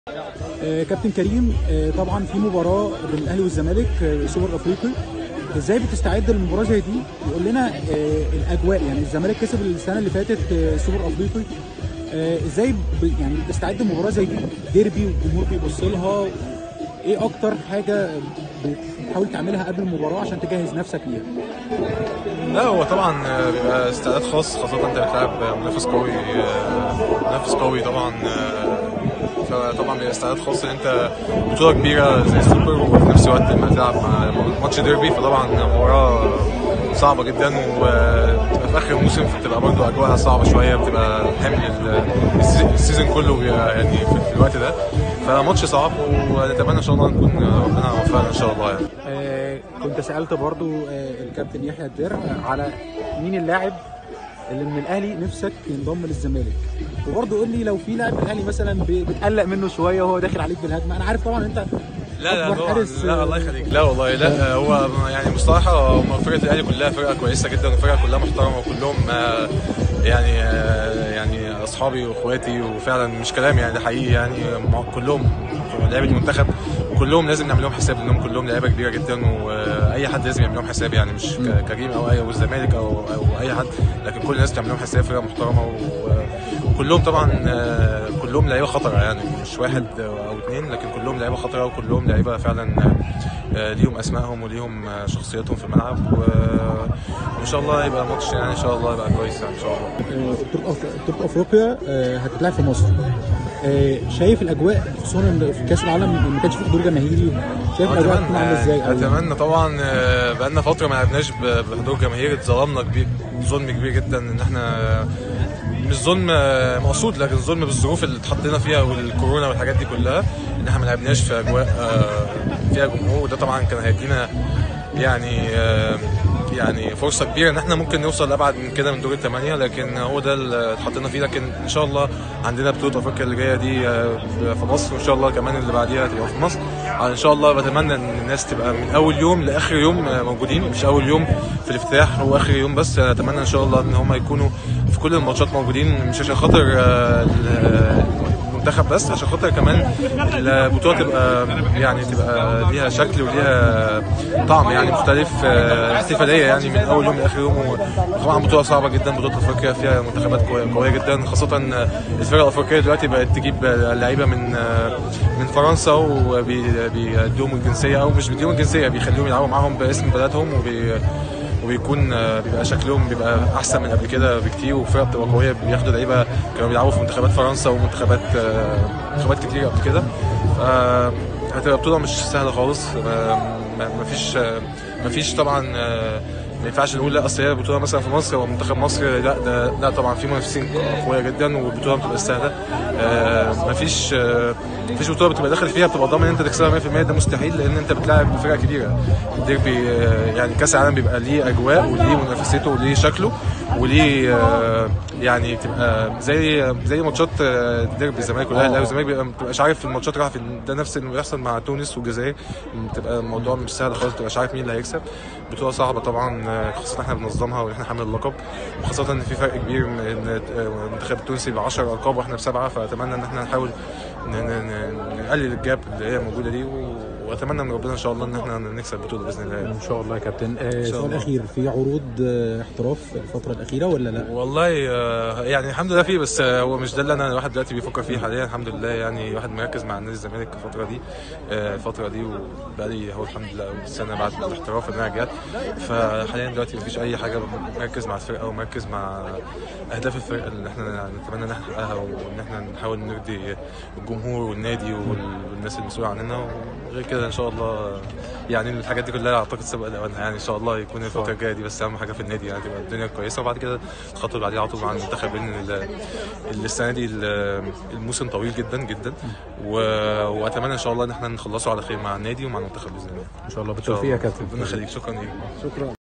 آه، كابتن كريم آه، طبعا في مباراه بين الاهلي والزمالك آه، سوبر افريقي ازاي بتستعد للمباراه زي دي يقول لنا آه، الاجواء يعني الزمالك كسب السنه اللي فاتت آه، سوبر افريقي آه، ازاي ب- يعني بتستعد لمباراه زي دي ديربي والجمهور بيبص لها ايه اكتر حاجه بتحاول تعملها قبل المباراه عشان تجهز نفسك ليها لا هو طبعا آه، بيبقى استعداد خاص خاصة انت بتلعب منافس قوي آه، منافس قوي طبعا آه، فطبعا بيبقى استعداد خاص ان انت بطولة كبيرة زي السوبر وفي نفس الوقت لما تلعب مع ماتش ديربي فطبعا مباراة صعبة جدا وبتبقى في اخر الموسم فبتبقى برضه اجواءها صعبة شوية بتبقى حمل ال- السي- السيزون كله بيبقى يعني في في الوقت ده فماتش صعب ونتمنى ان شاء الله نكون ربنا وفقنا ان شاء الله يعني آه، كنت سالت برضو آه، الكابتن يحيى الدرع على مين اللاعب اللي من الاهلي نفسك ينضم للزمالك وبرضه قول لي لو في لاعب من الاهلي مثلا ب- بتقلق منه شويه وهو داخل عليك بالهجمه انا عارف طبعا انت لا لا أكبر طبعا حارس، لا الله يخليك لا والله لا هو يعني بصراحه هم فرقه الاهلي كلها فرقه كويسه جدا وفرقه كلها محترمه وكلهم آه، يعني آه، يعني اصحابي واخواتي وفعلا مش كلام يعني ده حقيقي يعني مع- كلهم لعيبه المنتخب وكلهم لازم نعمل لهم حساب لانهم كلهم لعيبه كبيره جدا واي حد لازم يعمل لهم حساب يعني مش ك- كريم او اي او الزمالك او او اي حد لكن كل الناس تعمل لهم حساب فرقه محترمه و- وكلهم طبعا آه، كلهم لعيبه خطره يعني مش واحد او اثنين لكن كلهم لعيبه خطره وكلهم لعيبه فعلا آه، ليهم اسمائهم وليهم آه، شخصيتهم في الملعب و- وان شاء الله يبقى ماتش يعني ان شاء الله يبقى كويس يعني ان شاء الله آه، بطوله أف- بطوله افريقيا آه، هتتلعب في مصر آه، شايف الاجواء خصوصا إن في كاس العالم ما كانش في حضور جماهيري شايف الاجواء هتكون عامله ازاي أو- اتمنى طبعا آه، بقالنا فتره ما لعبناش ب- بحضور جماهيري اتظلمنا كبير ظلم كبير جدا ان احنا مش ظلم آه، مقصود لكن ظلم بالظروف اللي اتحطينا فيها والكورونا والحاجات دي كلها ان احنا ما لعبناش في اجواء آه، فيها جمهور وده طبعا كان هيدينا يعني آه، يعني فرصه كبيره ان احنا ممكن نوصل لابعد من كده من دور الثمانيه لكن هو ده اللي اتحطينا فيه لكن ان شاء الله عندنا بطوله افريقيا اللي جايه دي آه، في مصر وان شاء الله كمان اللي بعديها تبقى في مصر ان شاء الله بتمنى ان الناس تبقى من اول يوم لاخر يوم آه، موجودين مش اول يوم في الافتتاح واخر يوم بس اتمنى ان شاء الله ان هم يكونوا في كل الماتشات موجودين مش عشان خاطر آه، ال- المنتخب بس عشان خاطر كمان البطوله تبقى يعني تبقى ليها شكل وليها طعم يعني مختلف آه، احتفاليه يعني من اول يوم لاخر يوم وطبعا بطوله صعبه جدا بطوله افريقيا فيها منتخبات قوية- قويه جدا خاصه الفرق الافريقيه دلوقتي بقت تجيب لعيبه من آه، من فرنسا وبيدوهم الجنسيه او مش بيديهم الجنسيه بيخليهم يلعبوا معاهم باسم بلدهم وبي وبيكون آه، بيبقى شكلهم بيبقى احسن من قبل كده بكتير وفرق بتبقى قويه بياخدوا لعيبه كانوا بيلعبوا في منتخبات فرنسا ومنتخبات آه، منتخبات كتير قبل كده ف هتبقى بطوله مش سهله خالص آه، ما ما فيش آه، ما فيش طبعا آه، ما ينفعش نقول لا اصل هي بطوله مثلا في مصر او منتخب مصر لا ده لا طبعا في منافسين قويه جدا والبطوله بتبقى سهله آه، ما فيش آه، ما فيش بطوله بتبقى داخل فيها بتبقى ضامن ان انت تكسبها 100% ده مستحيل لان انت بتلاعب فرقه كبيره الديربي آه، يعني كاس العالم بيبقى ليه اجواء وليه منافسته وليه شكله وليه آه، يعني تبقى زي زي ماتشات آه، ديربي الزمالك والاهلي الاهلي والزمالك بيبقى ما بتبقاش عارف الماتشات رايحه فين ده نفس اللي بيحصل مع تونس والجزائر بتبقى الموضوع مش سهل خالص ما بتبقاش عارف مين اللي هيكسب بطوله صعبه طبعا آه، خاصه احنا بننظمها واحنا حامل اللقب وخاصه ان في فرق كبير من ان آه، المنتخب التونسي ب 10 القاب واحنا بسبعه فاتمنى ان احنا نحاول ن- ن- ن- نقلل الجاب اللي هي موجوده دي و- واتمنى من ربنا ان شاء الله ان احنا نكسب البطوله باذن الله ان شاء الله يا كابتن آه، شاء سؤال الله. اخير في عروض آه، احتراف الفتره الاخيره ولا لا والله آه، يعني الحمد لله فيه بس آه، هو مش ده اللي انا الواحد دلوقتي بيفكر فيه حاليا الحمد لله يعني الواحد مركز مع نادي الزمالك الفتره دي آه، الفتره دي وبقالي هو الحمد لله أول سنه بعد الاحتراف ان انا رجعت فحاليا دلوقتي مفيش اي حاجه مركز مع الفرقه ومركز مع اهداف الفرقه اللي احنا نتمنى ان احنا نحققها وان احنا نحاول نرضي الجمهور والنادي وال- والناس المسؤوله عننا وغير كده ان شاء الله يعني الحاجات دي كلها اعتقد سبق الاوان يعني ان شاء الله يكون الفتره الجايه دي بس اهم حاجه في النادي يعني تبقى الدنيا كويسه وبعد كده الخطوه اللي بعديها على طول مع المنتخب لان ال- ال- السنه دي ال- الموسم طويل جدا جدا و- واتمنى ان شاء الله ان احنا نخلصه على خير مع النادي ومع المنتخب باذن الله ان شاء الله إن شاء بالتوفيق يا الله. كابتن ربنا يخليك شكرا ليك شكرا